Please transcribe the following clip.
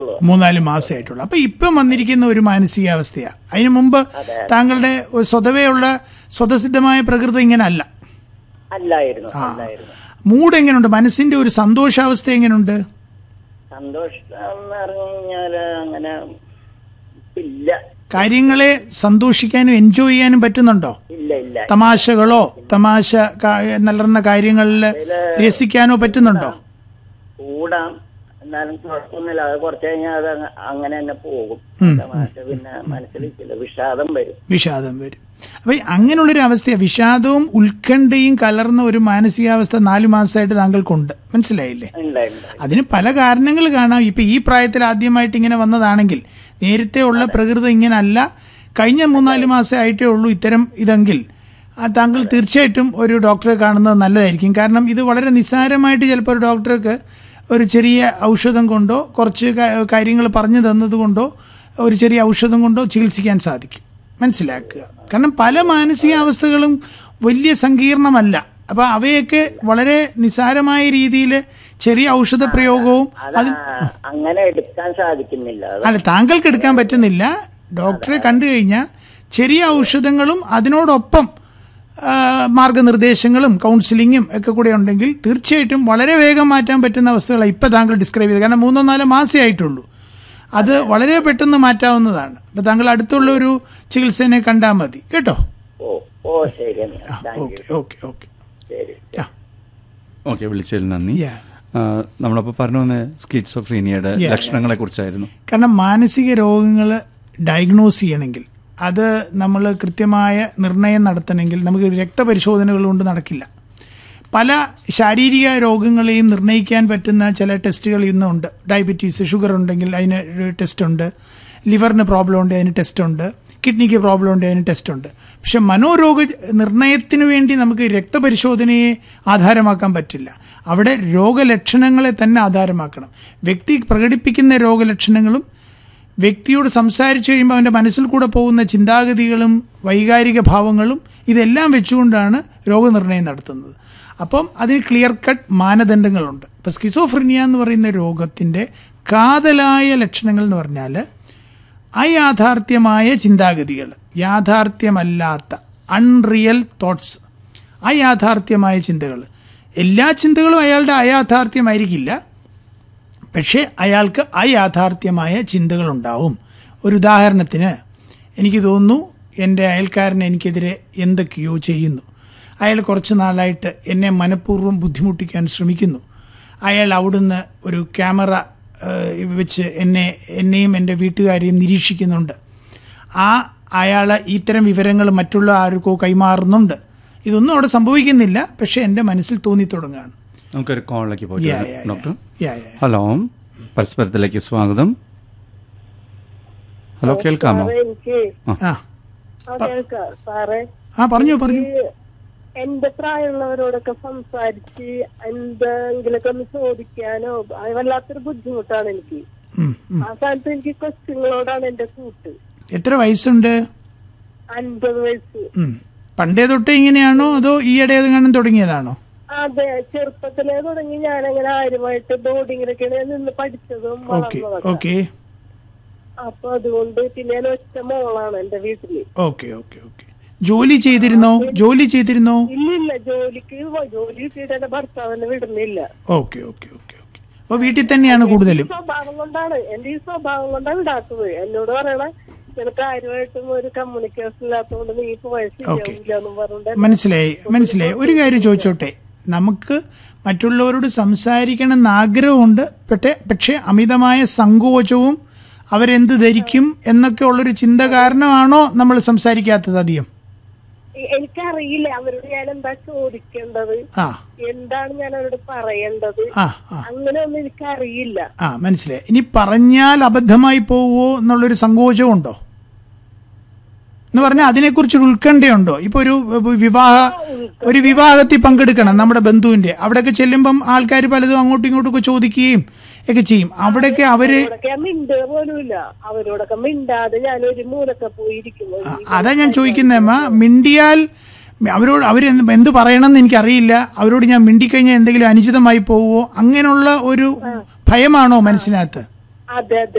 മൂന്നാല് മാസമായിട്ടുള്ളൂ അപ്പൊ ഇപ്പം വന്നിരിക്കുന്ന ഒരു മാനസികാവസ്ഥയാ അതിനു മുമ്പ് താങ്കളുടെ ഒരു സ്വതവേയുള്ള സ്വതസിദ്ധമായ പ്രകൃതി ഇങ്ങനെ അല്ല അല്ലായിരുന്നു അല്ലായിരുന്നു മൂഡ് എങ്ങനെയുണ്ട് മനസ്സിന്റെ ഒരു സന്തോഷാവസ്ഥ എങ്ങനെയുണ്ട് സന്തോഷം എന്ന് പറഞ്ഞു കഴിഞ്ഞാല് അങ്ങനെ ഇല്ല കാര്യങ്ങളെ സന്തോഷിക്കാനും എൻജോയ് ചെയ്യാനും പറ്റുന്നുണ്ടോ ഇല്ല ഇല്ല തമാശകളോ തമാശ കാ- നൽകുന്ന കാര്യങ്ങളിൽ രസിക്കാനോ പറ്റുന്നുണ്ടോ കൂടാം എന്നാലും കുഴപ്പമൊന്നുമില്ല അത് കുറച്ച് കഴിഞ്ഞാൽ അത് അങ്ങ- അങ്ങനെ തന്നെ പോകും തമാശ പിന്നെ മനസ്സിലിരിക്കില്ല വിഷാദം വരും വിഷാദം വരും അപ്പൊ ഈ അങ്ങനെയുള്ളൊരു അവസ്ഥയാണ് വിഷാദവും ഉത്കണ്ഠയും കലർന്ന ഒരു മാനസികാവസ്ഥ നാലു മാസമായിട്ട് താങ്കൾക്കുണ്ട് മനസ്സിലായില്ലേ ഉണ്ടായിട്ടുണ്ട് അതിന് പല കാരണങ്ങൾ കാണാം ഇപ്പൊ ഈ പ്രായത്തിൽ ആദ്യമായിട്ട് ഇങ്ങനെ വന്നതാണെങ്കിൽ നേരത്തെ ഉള്ള പ്രകൃതി ഇങ്ങനെ അല്ല കഴിഞ്ഞ മൂന്നാല് മാസമേ ആയിട്ടേ ഉള്ളൂ ഇത്തരം ഇതെങ്കിൽ ആ താങ്കൾ തീർച്ചയായിട്ടും ഒരു ഡോക്ടറെ കാണുന്നത് നല്ലതായിരിക്കും കാരണം ഇത് വളരെ നിസ്സാരമായിട്ട് ചിലപ്പോൾ ഒരു ഡോക്ടർക്ക് ഒരു ചെറിയ ഔഷധം കൊണ്ടോ കുറച്ച് കാര്യങ്ങൾ പറഞ്ഞു തന്നതുകൊണ്ടോ ഒരു ചെറിയ ഔഷധം കൊണ്ടോ ചികിത്സിക്കാൻ സാധിക്കും മനസ്സിലാക്കുക കാരണം പല മാനസികാവസ്ഥകളും വലിയ സങ്കീർണമല്ല അപ്പൊ അവയൊക്കെ വളരെ നിസാരമായ രീതിയിൽ ചെറിയ ഔഷധ പ്രയോഗവും അത് അങ്ങനെ എടുക്കാൻ സാധിക്കുന്നില്ല അത് അല്ല താങ്കൾക്ക് എടുക്കാൻ പറ്റുന്നില്ല ഡോക്ടറെ കണ്ടു കഴിഞ്ഞാൽ ചെറിയ ഔഷധങ്ങളും അതിനോടൊപ്പം ആ, മാർഗനിർദ്ദേശങ്ങളും കൗൺസിലിങ്ങും ഒക്കെ കൂടെ ഉണ്ടെങ്കിൽ തീർച്ചയായിട്ടും വളരെ വേഗം മാറ്റാൻ പറ്റുന്ന അവസ്ഥകളാണ് ഇപ്പം താങ്കൾ ഡിസ്ക്രൈബ് ചെയ്തത് കാരണം മൂന്നോ നാലോ മാസമേ ആയിട്ടുള്ളൂ അത് വളരെ പെട്ടെന്ന് മാറ്റാവുന്നതാണ് അപ്പം താങ്കൾ അടുത്തുള്ള ഒരു ചികിത്സനെ കണ്ടാൽ മതി കേട്ടോ ഓ ഓ ശരി എന്നാ താങ്ക് ഓക്കെ ഓക്കെ ഓക്കെ ശരി ആ ഓക്കെ വിളിച്ചതിൽ നന്ദി Yeah. ആ, നമ്മളപ്പോൾ പറഞ്ഞു വന്ന സ്കിറ്റ്സോഫ്രീനിയയുടെ Yeah, ലക്ഷണങ്ങളെ കുറിച്ചായിരുന്നു കാരണം മാനസിക രോഗങ്ങൾ ഡയഗ്നോസ് ചെയ്യണമെങ്കിൽ അത് നമ്മൾ കൃത്യമായ നിർണയം നടത്തണമെങ്കിൽ നമുക്ക് രക്തപരിശോധനകൾ കൊണ്ട് നടക്കില്ല പല ശാരീരിക രോഗങ്ങളെയും നിർണ്ണയിക്കാൻ പറ്റുന്ന ചില ടെസ്റ്റുകൾ ഇന്നുണ്ട് ഡയബറ്റീസ് ഷുഗർ ഉണ്ടെങ്കിൽ അതിന് ഒരു ടെസ്റ്റ് ഉണ്ട് ലിവറിന് പ്രോബ്ലം ഉണ്ട് അതിന് ടെസ്റ്റ് ഉണ്ട് കിഡ്നിക്ക് പ്രോബ്ലം ഉണ്ട് അതിന് ടെസ്റ്റ് ഉണ്ട് പക്ഷെ മനോരോഗ നിർണയത്തിന് വേണ്ടി നമുക്ക് രക്തപരിശോധനയെ ആധാരമാക്കാൻ പറ്റില്ല അവിടെ രോഗലക്ഷണങ്ങളെ തന്നെ ആധാരമാക്കണം വ്യക്തി പ്രകടിപ്പിക്കുന്ന രോഗലക്ഷണങ്ങളും വ്യക്തിയോട് സംസാരിച്ചു കഴിയുമ്പോൾ അവൻ്റെ മനസ്സിൽ കൂടെ പോകുന്ന ചിന്താഗതികളും വൈകാരിക ഭാവങ്ങളും ഇതെല്ലാം വെച്ചുകൊണ്ടാണ് രോഗനിർണയം നടത്തുന്നത് അപ്പം അതിന് ക്ലിയർ കട്ട് മാനദണ്ഡങ്ങളുണ്ട് ഇപ്പം സ്കിസോഫ്രിനിയ എന്ന് പറയുന്ന രോഗത്തിൻ്റെ കാതലായ ലക്ഷണങ്ങൾ എന്ന് പറഞ്ഞാൽ അയാഥാർത്ഥ്യമായ ചിന്താഗതികൾ യാഥാർത്ഥ്യമല്ലാത്ത അൺറിയൽ തോട്ട്സ് അയാഥാർത്ഥ്യമായ ചിന്തകൾ എല്ലാ ചിന്തകളും അയാളുടെ അയാഥാർത്ഥ്യമായിരിക്കില്ല പക്ഷേ അയാൾക്ക് അയാഥാർത്ഥ്യമായ ചിന്തകളുണ്ടാവും ഒരു ഉദാഹരണത്തിന് എനിക്ക് തോന്നുന്നു എൻ്റെ അയൽക്കാരൻ എനിക്കെതിരെ എന്തൊക്കെയോ ചെയ്യുന്നു അയാൾ കുറച്ച് നാളായിട്ട് എന്നെ മനഃപൂർവ്വം ബുദ്ധിമുട്ടിക്കാൻ ശ്രമിക്കുന്നു അയാൾ അവിടുന്ന് ഒരു ക്യാമറ ഏഹ്, വെച്ച് എന്നെ എന്നെയും എൻ്റെ വീട്ടുകാരെയും നിരീക്ഷിക്കുന്നുണ്ട് ആ അയാൾ ഇത്തരം വിവരങ്ങൾ മറ്റുള്ള ആർക്കോ കൈമാറുന്നുണ്ട് ഇതൊന്നും അവിടെ സംഭവിക്കുന്നില്ല പക്ഷേ എൻ്റെ മനസ്സിൽ തോന്നി തുടങ്ങുകയാണ് നമുക്കൊരു കോളിലേക്ക് Yeah, പോയിട്ട് yeah, yeah. Doctor Yeah, yeah. Hello പരസ്പരത്തിലേക്ക് സ്വാഗതം ഹലോ കേൾക്കാമോ സാറേ, എനിക്ക് ആ ആ കേൾക്കാം സാറേ ആ പറഞ്ഞോ പറഞ്ഞു ഈ എന്റെ പ്രായമുള്ളവരോടൊക്കെ സംസാരിച്ച് എന്തെങ്കിലുമൊക്കെ ഒന്ന് ചോദിക്കാനോ അത് വല്ലാത്തൊരു ബുദ്ധിമുട്ടാണ് എനിക്ക് ഉം, ഉം. ആ സ്ഥാനത്ത് എനിക്ക് ക്വസ്റ്റ്യങ്ങളോടാണ് എന്റെ കൂട്ട് എത്ര വയസ്സുണ്ട് അൻപത് വയസ്സ് ഉം. പണ്ടേ തൊട്ടേ ഇങ്ങനെയാണോ അതോ ഈയിടെ ഏതെങ്കിലും തുടങ്ങിയതാണോ അതെ ചെറുപ്പത്തിലേ തുടങ്ങി ഞാൻ അങ്ങനെ ആരുമായിട്ട് ബോർഡിങ്ങിലൊക്കെയാണ് ഞാൻ നിന്ന് പഠിച്ചതും ഓക്കെ വളർന്നതൊക്കെ ഓക്കെ അപ്പൊ അതുകൊണ്ട് പിന്നെ ഞാൻ ഒറ്റ മോളാണ് എന്റെ വീട്ടില് ഓക്കെ ഓക്കെ ഓക്കെ ജോലി ചെയ്തിരുന്നോ ജോലി ചെയ്തിരുന്നോ ഇല്ലില്ല ജോലിക്ക് പോ- ജോലി കിട്ടിയിട്ട് എന്റെ ഭർത്താവിനെ വിടുന്നില്ല ഓക്കെ ഓക്കെ ഓക്കെ ഓക്കെ അപ്പോൾ വീട്ടിൽ തന്നെയാണ് കൂടുതലും ഈ സ്വഭാവം കൊണ്ടാണ് എന്റെ ഈ സ്വഭാവം കൊണ്ടാണ് ഉണ്ടാക്കുന്നത് എന്നോട് പറയണ നിനക്ക് ആരുമായിട്ടും ഒരു കമ്മ്യൂണിക്കേഷൻ ഇല്ലാത്തതുകൊണ്ട് നീ ഇപ്പൊ Okay. വയസ്സില്ലാന്നും പറഞ്ഞുകൊണ്ട് മനസ്സിലായി മനസ്സിലായി ഒരു കാര്യം ചോദിച്ചോട്ടെ നമുക്ക് മറ്റുള്ളവരോട് സംസാരിക്കണം എന്ന് ആഗ്രഹമുണ്ട് പക്ഷേ പക്ഷേ അമിതമായ സങ്കോചവും അവരെന്ത് ധരിക്കും എന്നൊക്കെ ഉള്ളൊരു ചിന്ത കാരണമാണോ നമ്മൾ സംസാരിക്കാത്തത് അധികം എ- എനിക്കറിയില്ല അവരോട് ഞാൻ എന്താ ചോദിക്കേണ്ടത് ആ എന്താണ് ഞാൻ അവരോട് പറയേണ്ടത് ആ ആ അങ്ങനെയൊന്നും എനിക്കറിയില്ല ആ മനസ്സിലായി ഇനി പറഞ്ഞാൽ അബദ്ധമായി പോവോ എന്നുള്ളൊരു സങ്കോചമുണ്ടോ എന്ന് പറഞ്ഞാൽ അതിനെക്കുറിച്ചൊരു ഉത്കണ്ഠയുണ്ടോ ഇപ്പൊ ഒരു ഏഹ്, വിവാഹ ഒരു വിവാഹത്തിൽ പങ്കെടുക്കണം നമ്മുടെ ബന്ധുവിന്റെ അവിടെയൊക്കെ ചെല്ലുമ്പം ആൾക്കാർ പലതും അങ്ങോട്ടും ഇങ്ങോട്ടും ഒക്കെ ചോദിക്കുകയും ഒക്കെ ചെയ്യും അവിടെയൊക്കെ അവര് അവരോടൊക്കെ ഞാൻ മിണ്ടുക പോലുമില്ല അവരോടൊക്കെ മിണ്ടാതെ ഞാൻ ഒരു മൂലൊക്കെ പോയിരിക്കുന്നു ആ, അതാ ഞാൻ ചോദിക്കുന്നത് അമ്മ മിണ്ടിയാൽ അവരോട് അവർ എന്ത് പറയണമെന്ന് എനിക്കറിയില്ല അവരോട് ഞാൻ മിണ്ടിക്കഴിഞ്ഞാൽ എന്തെങ്കിലും അനുചിതമായി പോവോ അങ്ങനെയുള്ള ഒരു ഭയമാണോ മനസ്സിനകത്ത് അതെ അതെ